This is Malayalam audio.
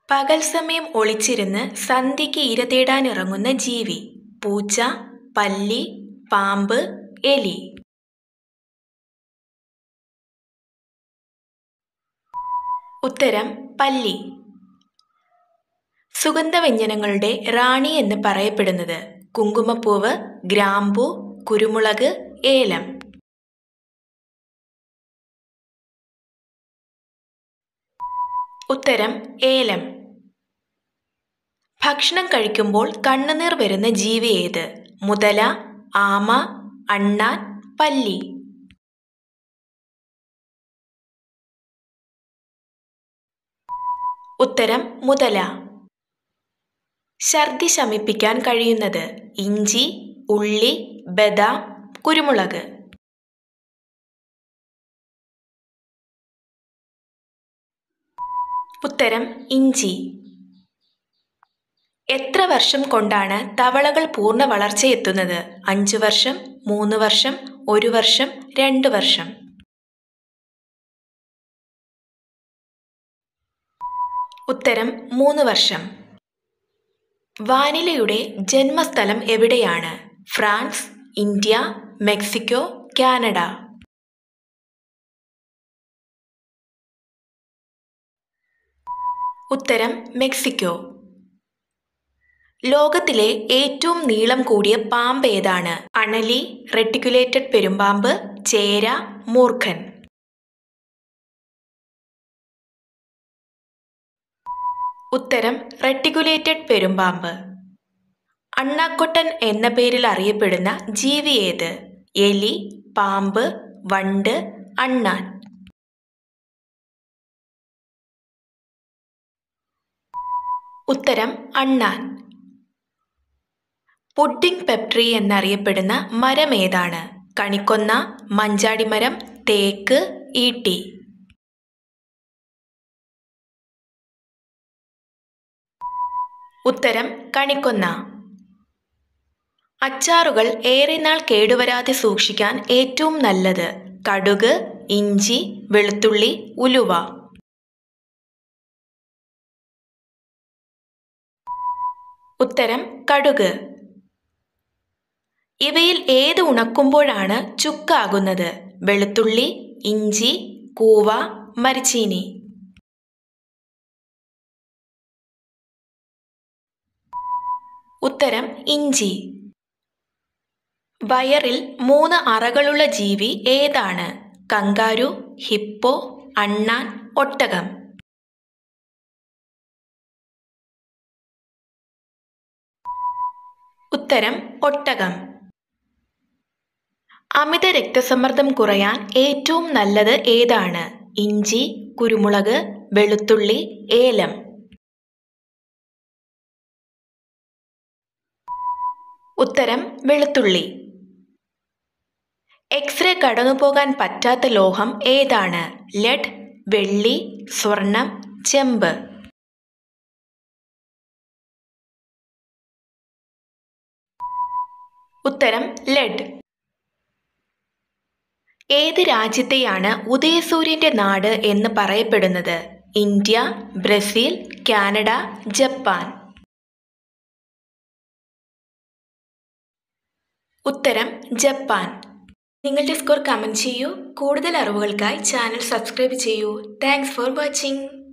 പകൽ സമയം ഒളിച്ചിരുന്ന് സന്ധ്യയ്ക്ക് ഇര തേടാനിറങ്ങുന്ന ജീവി പൂച്ച പല്ലി പാമ്പ് എലി ഉത്തരം പല്ലി സുഗന്ധവ്യഞ്ജനങ്ങളുടെ റാണി എന്ന് പറയപ്പെടുന്നത് കുങ്കുമപ്പൂവ് ഗ്രാമ്പൂ കുരുമുളക് ഏലം ഉത്തരം ഏലം ഭക്ഷണം കഴിക്കുമ്പോൾ കണ്ണുനീർ വരുന്ന ജീവി ഏത് മുതല ആമ അണ്ണാൻ പല്ലി ഉത്തരം മുതല ഛർദി ശമിപ്പിക്കാൻ കഴിയുന്നത് ഇഞ്ചി ഉള്ളി ബദാം കുരുമുളക് ഉത്തരം ഇഞ്ചി എത്ര വർഷം കൊണ്ടാണ് തവളകൾ പൂർണ്ണ വളർച്ചയെത്തുന്നത് അഞ്ചു വർഷം മൂന്ന് വർഷം ഒരു വർഷം രണ്ട് വർഷം ഉത്തരം മൂന്ന് വർഷം വാനിലയുടെ ജന്മസ്ഥലം എവിടെയാണ് ഫ്രാൻസ് ഇന്ത്യ മെക്സിക്കോ കാനഡ ഉത്തരം മെക്സിക്കോ ലോകത്തിലെ ഏറ്റവും നീളം കൂടിയ പാമ്പ് ഏതാണ് അണലി റെട്ടിക്കുലേറ്റഡ് പെരുമ്പാമ്പ് ചേര മൂർഖൻ ഉത്തരം റെട്ടിക്കുലേറ്റഡ് പെരുമ്പാമ്പ് അണ്ണാക്കൊട്ടൻ എന്ന പേരിൽ അറിയപ്പെടുന്ന ജീവി ഏത് എലി പാമ്പ് വണ്ട് അണ്ണാൻ ഉത്തരം അണ്ണാൻ പുഡിംഗ് പെപ്ട്രി എന്നറിയപ്പെടുന്ന മരം ഏതാണ് കണിക്കൊന്ന മഞ്ചാടിമരം തേക്ക് ഈട്ടി ഉത്തരം കണിക്കൊന്ന അച്ചാറുകൾ ഏറെ നാൾ കേടുവരാതെ സൂക്ഷിക്കാൻ ഏറ്റവും നല്ലത് കടുക് ഇഞ്ചി വെളുത്തുള്ളി ഉലുവ ഉത്തരം കടുക് ഇവയിൽ ഏത് ഉണക്കുമ്പോഴാണ് ചുക്കാകുന്നത് വെളുത്തുള്ളി ഇഞ്ചി കൂവ മരിച്ചീനി ഉത്തരം ഇഞ്ചി വയറിൽ മൂന്ന് അറകളുള്ള ജീവി ഏതാണ് കങ്കാരു ഹിപ്പോ അണ്ണാൻ ഒട്ടകം ഉത്തരം ഒട്ടകം അമിത രക്തസമ്മർദ്ദം കുറയാൻ ഏറ്റവും നല്ലത് ഏതാണ് ഇഞ്ചി കുരുമുളക് വെളുത്തുള്ളി ഏലം ഉത്തരം വെളുത്തുള്ളി എക്സ്റേ കടന്നുപോകാൻ പറ്റാത്ത ലോഹം ഏതാണ് ലെഡ് വെള്ളി സ്വർണം ചെമ്പ് ഉത്തരം ലെഡ് ഏത് രാജ്യത്തെയാണ് ഉദയസൂര്യന്റെ നാട് എന്ന് പറയപ്പെടുന്നത് ഇന്ത്യ ബ്രസീൽ കാനഡ ജപ്പാൻ ഉത്തരം ജപ്പാൻ നിങ്ങളുടെ സ്കോർ കമൻറ്റ് ചെയ്യൂ കൂടുതൽ അറിവുകൾക്കായി ചാനൽ സബ്സ്ക്രൈബ് ചെയ്യൂ താങ്ക്സ് ഫോർ വാച്ചിങ്